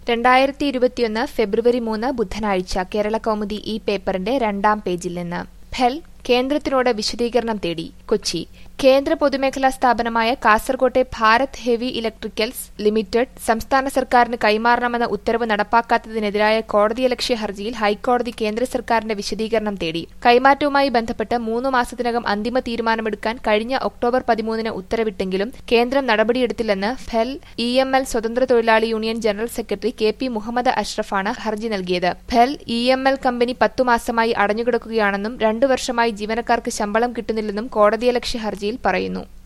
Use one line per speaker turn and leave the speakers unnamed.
രണ്ടായിരത്തി ഇരുപത്തിയൊന്ന് ഫെബ്രുവരി മൂന്ന് ബുധനാഴ്ച കേരള കൗമുദി ഈ പേപ്പറിന്റെ രണ്ടാം പേജിൽ നിന്ന് ഫെൽ കേന്ദ്രത്തിനോട് വിശദീകരണം തേടി കൊച്ചി കേന്ദ്ര പൊതുമേഖലാ സ്ഥാപനമായ കാസർകോട്ടെ ഭാരത് ഹെവി ഇലക്ട്രിക്കൽസ് ലിമിറ്റഡ് സംസ്ഥാന സർക്കാരിന് കൈമാറണമെന്ന ഉത്തരവ് നടപ്പാക്കാത്തതിനെതിരായ കോടതിയലക്ഷ്യ ഹർജിയിൽ ഹൈക്കോടതി കേന്ദ്ര സർക്കാരിന്റെ വിശദീകരണം തേടി കൈമാറ്റവുമായി ബന്ധപ്പെട്ട് മൂന്ന് മാസത്തിനകം അന്തിമ തീരുമാനമെടുക്കാൻ കഴിഞ്ഞ ഒക്ടോബർ പതിമൂന്നിന് ഉത്തരവിട്ടെങ്കിലും കേന്ദ്രം നടപടിയെടുത്തില്ലെന്ന് ഫെൽ ഇ എം എൽ സ്വതന്ത്ര തൊഴിലാളി union general secretary K P Muhammad അഷ്റഫാണ് ഹർജി നൽകിയത് ഫെൽ ഇ എം എൽ കമ്പനി പത്തു മാസമായി അടഞ്ഞുകിടക്കുകയാണെന്നും രണ്ടു വർഷമായി ജീവനക്കാർക്ക് ശമ്പളം കിട്ടുന്നില്ലെന്നും കോടതിയലക്ഷ്യ ഹർജിയിൽ പറയുന്നു